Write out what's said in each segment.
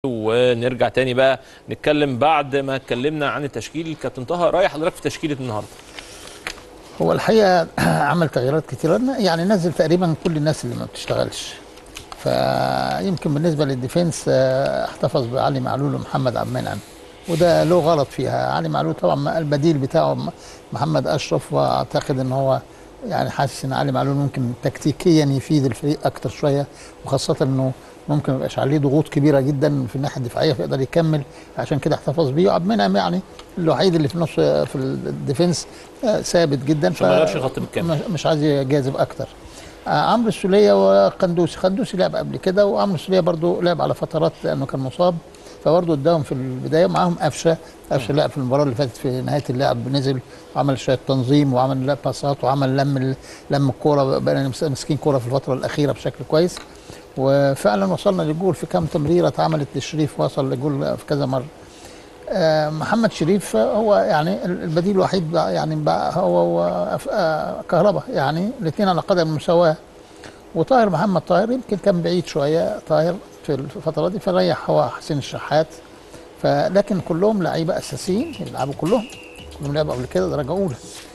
ونرجع تاني بقى نتكلم بعد ما اتكلمنا عن التشكيل كابتن طه رايح حضرتك في تشكيله النهارده هو الحقيقه عمل تغييرات كتيره يعني نزل تقريبا كل الناس اللي ما بتشتغلش فيمكن بالنسبه للديفنس آه، احتفظ بعلي معلول ومحمد عبد المنعم وده له غلط فيها علي معلول طبعا البديل بتاعه م- محمد اشرف واعتقد ان هو يعني حاسس ان علي معلول ممكن تكتيكيا يفيد الفريق اكتر شويه وخاصه انه ممكن ما يبقاش عليه ضغوط كبيره جدا في الناحيه الدفاعيه فيقدر يكمل عشان كده احتفظ بيه وعبد المنعم يعني الوحيد اللي في نص في الديفنس آه، ثابت جدا عشان ما يغيرش خط بالكامل. مش- مش عايز يجازف اكتر آه، عمرو السوليه وقندوسي قندوسي لعب قبل كده وعمرو السوليه برضو لعب على فترات لانه كان مصاب فبرضه اداهم في البدايه معاهم قفشه قفشه لعب في المباراه اللي فاتت في نهايه اللعب نزل وعمل شويه تنظيم وعمل باسات وعمل لم ال- لم الكوره بقينا ماسكين كوره في الفتره الاخيره بشكل كويس وفعلا وصلنا للجول في كام تمريره اتعملت لشريف وصل لجول في كذا مره آه، محمد شريف آه، هو يعني البديل الوحيد بقى يعني بقى هو وكهرباء يعني الاثنين على قدم المساواه وطاهر محمد طاهر يمكن كان بعيد شويه طاهر في الفتره دي فريح هو حسين الشحات فلكن كلهم لعيبه اساسيين يلعبوا كلهم كلهم لعبوا قبل كده درجه اولى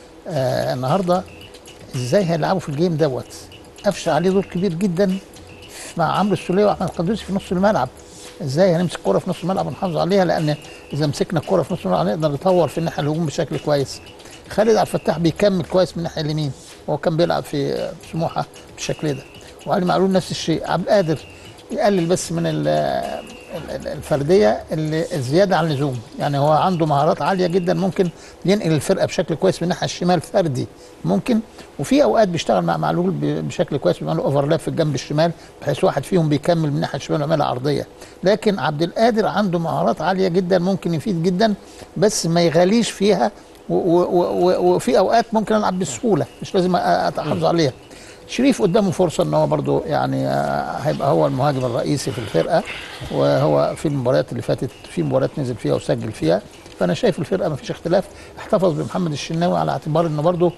آه النهارده ازاي هيلعبوا في الجيم دوت قفشه عليه دور كبير جدا مع عمرو السوليه واحمد القندوسي في نص الملعب ازاي هنمسك كرة في نص الملعب ونحافظ عليها لان اذا مسكنا الكرة في نص الملعب هنقدر نطور في الناحيه الهجوم بشكل كويس خالد عبد الفتاح بيكمل كويس من الناحيه اليمين هو كان بيلعب في سموحه بالشكل ده وعلي معلول نفس الشيء عبد القادر يقلل بس من ال- ال- ال- الفرديه اللي الزياده عن اللزوم يعني هو عنده مهارات عاليه جدا ممكن ينقل الفرقه بشكل كويس من الناحيه الشمال فردي ممكن وفي اوقات بيشتغل مع معلول ب- بشكل كويس بيعمل اوفرلاب في الجنب الشمال بحيث واحد فيهم بيكمل من الناحيه الشمال ويعملها عرضيه لكن عبد القادر عنده مهارات عاليه جدا ممكن يفيد جدا بس ما يغاليش فيها و- و- و- وفي اوقات ممكن العب بسهوله مش لازم أ- اتحافظ عليها شريف قدامه فرصه ان هو برضو يعني آه، هيبقى هو المهاجم الرئيسي في الفرقه وهو في المباريات اللي فاتت في مباريات نزل فيها وسجل فيها فانا شايف الفرقه ما فيش اختلاف احتفظ بمحمد الشناوي على اعتبار انه برضو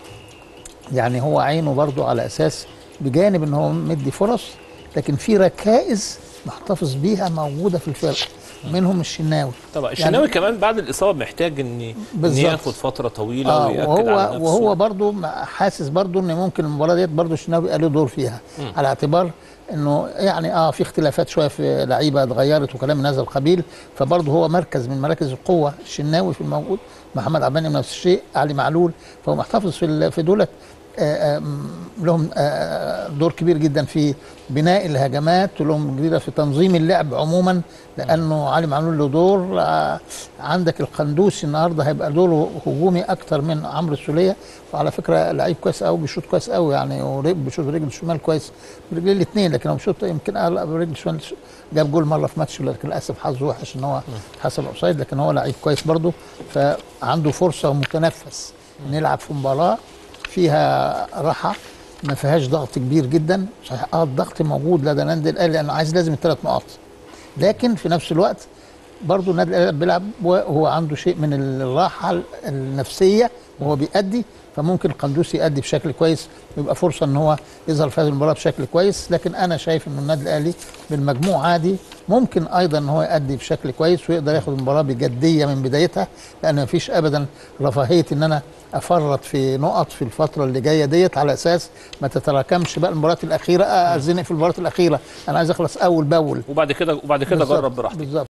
يعني هو عينه برضو على اساس بجانب ان هو مدي فرص لكن في ركائز محتفظ بيها موجوده في الفرقه منهم الشناوي طبعا الشناوي كمان بعد الاصابه محتاج ان ان بالظبط. ياخد فتره طويله اه ويأكد وهو على نفسه وهو برضو حاسس برضو ان ممكن المباراه ديت برضو الشناوي يبقى له دور فيها على اعتبار انه يعني اه في اختلافات شويه في لعيبه اتغيرت وكلام من هذا القبيل فبرضه هو مركز من مراكز القوه الشناوي في الموجود محمد عبد المنعم نفس الشيء علي معلول فهو محتفظ في ال- في دولت آه، آه، م- لهم آه، دور كبير جدا في بناء الهجمات ولهم جديدة في تنظيم اللعب عموما لانه علي معلول له دور آه، عندك القندوسي النهارده هيبقى دوره هجومي اكتر من عمرو السوليه وعلى فكره لعيب كويس قوي بيشوط كويس قوي يعني ورج- بيشوط برجل الشمال كويس برجلين الاثنين لكن هو بيشوط يمكن اعلى برجل الشمال جاب جول مره في ماتش لكن للاسف حظه وحش ان هو حصل اوفسايد لكن هو لعيب كويس برضه فعنده فرصه ومتنفس نلعب في مباراه فيها راحه ما فيهاش ضغط كبير جدا صحيح اه الضغط موجود لدى النادي الاهلي لانه عايز لازم الثلاث نقاط لكن في نفس الوقت برضه النادي الاهلي بيلعب وهو عنده شيء من الراحه النفسيه وهو بيأدي فممكن القندوسي يأدي بشكل كويس ويبقى فرصه ان هو يظهر في هذه المباراه بشكل كويس لكن انا شايف ان النادي الاهلي بالمجموع عادي ممكن ايضا ان هو يأدي بشكل كويس ويقدر ياخد المباراه بجديه من بدايتها لان ما فيش ابدا رفاهيه ان انا افرط في نقط في الفتره اللي جايه ديت على اساس ما تتراكمش بقى المباريات الاخيره ازنق في المباريات الاخيره انا عايز اخلص اول باول وبعد كده وبعد كده بالظبط، جرب براحتك بالظبط